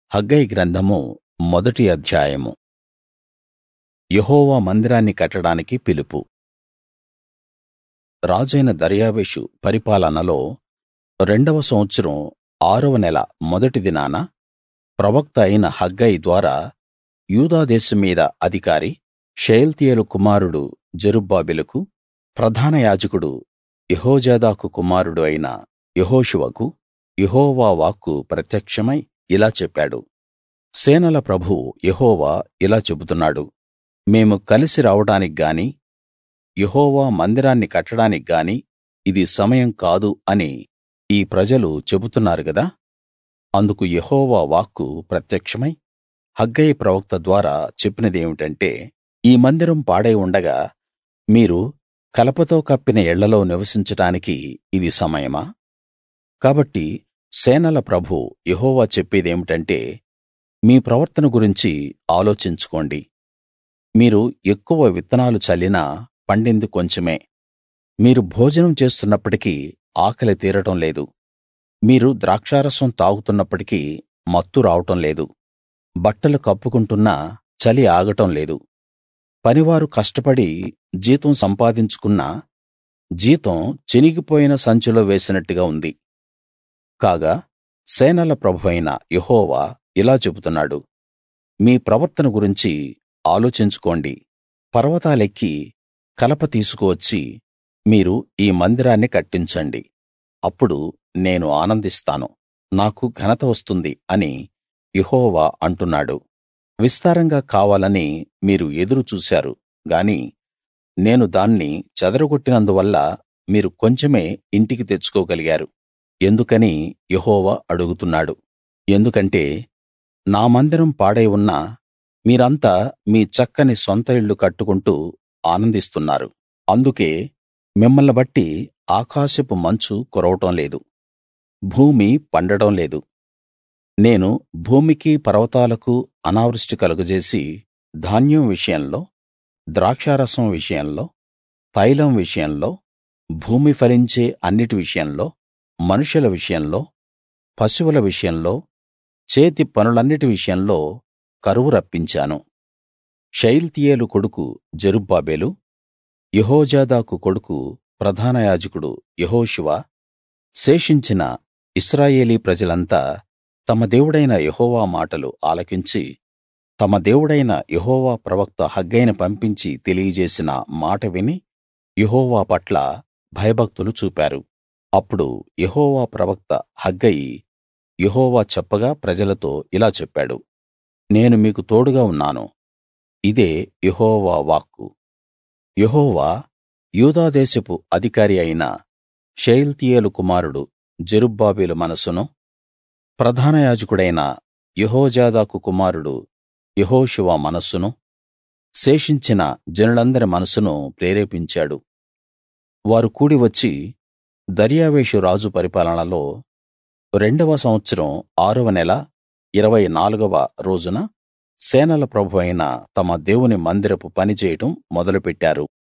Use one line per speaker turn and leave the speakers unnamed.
హగ్గయి గ్రంథము మొదటి అధ్యాయము యెహోవా మందిరాన్ని కట్టడానికి పిలుపు రాజైన దర్యావేషు పరిపాలనలో రెండవ సంవత్సరం ఆరవ నెల మొదటి దినాన ప్రవక్త అయిన హగ్గయి ద్వారా యూదా దేశం మీద అధికారి షయల్తీయేలు కుమారుడు జెరుబ్బాబెలుకు ప్రధాన యాజకుడు యెహోజాదాకు కుమారుడు అయిన యెహోషువకు యెహోవా వాక్కు ప్రత్యక్షమై ఇలా చెప్పాడు సేనల ప్రభువు యెహోవా ఇలా చెబుతున్నాడు మేము కలిసి రావడానికి గాని యెహోవా మందిరాన్ని కట్టడానికి గాని ఇది సమయం కాదు అని ఈ ప్రజలు చెబుతున్నారు గదా అందుకు యెహోవా వాక్కు ప్రత్యక్షమై హగ్గయి ప్రవక్త ద్వారా చెప్పినదేమిటంటే ఈ మందిరం పాడై ఉండగా మీరు కలపతో కప్పిన ఇళ్ళలో నివసించడానికి ఇది సమయమా కాబట్టి సేనల ప్రభువు యెహోవా చెప్పేదేమిటంటే మీ ప్రవర్తన గురించి ఆలోచించుకోండి మీరు ఎక్కువ విత్తనాలు చల్లినా పండింది కొంచెమే మీరు భోజనం చేస్తున్నప్పటికీ ఆకలి తీరడం లేదు మీరు ద్రాక్షారసం తాగుతున్నప్పటికీ మత్తు రావడం లేదు బట్టలు కప్పుకుంటున్నా చలి ఆగటం లేదు పనివారు కష్టపడి జీతం సంపాదించుకున్నా జీతం చినిగిపోయిన సంచిలో వేసినట్టుగా ఉంది కాగా సేనల ప్రభువైన యెహోవా ఇలా చెబుతున్నాడు మీ ప్రవర్తన గురించి ఆలోచించుకోండి పర్వతాలెక్కి కలప తీసుకువచ్చి మీరు ఈ మందిరాన్ని కట్టించండి అప్పుడు నేను ఆనందిస్తాను నాకు ఘనత వస్తుంది అని యెహోవా అంటున్నాడు విస్తారంగా కావాలని మీరు ఎదురు చూశారు గాని నేను దాన్ని చెదరగొట్టినందువల్ల మీరు కొంచెమే ఇంటికి తెచ్చుకోగలిగారు ఎందుకని యెహోవా అడుగుతున్నాడు ఎందుకంటే నా మందిరం పాడై ఉన్నా మీరంతా మీ చక్కని సొంత ఇళ్ళు కట్టుకుంటూ ఆనందిస్తున్నారు అందుకే మిమ్మల్ని బట్టి ఆకాశపు మంచు కురవడం లేదు భూమి పండడం లేదు నేను భూమికి పర్వతాలకు అనావృష్టి కలుగజేసి ధాన్యం విషయంలో ద్రాక్షారసం విషయంలో తైలం విషయంలో భూమి ఫలించే అన్నిటి విషయంలో మనుషుల విషయంలో పశువుల విషయంలో చేతి పనులన్నిటి విషయంలో కరువు రప్పించాను షయల్తీయేలు కొడుకు జెరుబ్బాబెలు యెహోజాదాకు కొడుకు ప్రధాన యాజకుడు యెహోషువ శేషించిన ఇశ్రాయేలీ ప్రజలంతా తమ దేవుడైన యెహోవా మాటలు ఆలకించి తమ దేవుడైన యెహోవా ప్రవక్త హగ్గయిని పంపించి తెలియజేసిన మాట విని యెహోవా పట్ల భయభక్తులు చూపారు అప్పుడు యెహోవా ప్రవక్త హగ్గయి యెహోవా చెప్పగా ప్రజలతో ఇలా చెప్పాడు నేను మీకు తోడుగా ఉన్నాను ఇదే యెహోవా వాక్కు యెహోవా యూదా దేశపు అధికారి అయిన షయల్తీయేలు కుమారుడు జెరుబ్బాబెలు మనసును ప్రధాన యాజకుడైన యెహోజాదాకు కుమారుడు యెహోషువ మనస్సును శేషించిన జనులందరి మనసును ప్రేరేపించాడు వారు కూడి వచ్చి దర్యావేషు రాజు పరిపాలనలో రెండవ సంవత్సరం ఆరవ నెల ఇరవై నాలుగవ రోజున సేనల ప్రభువైన తమ దేవుని మందిరపు పని చేయడం మొదలుపెట్టారు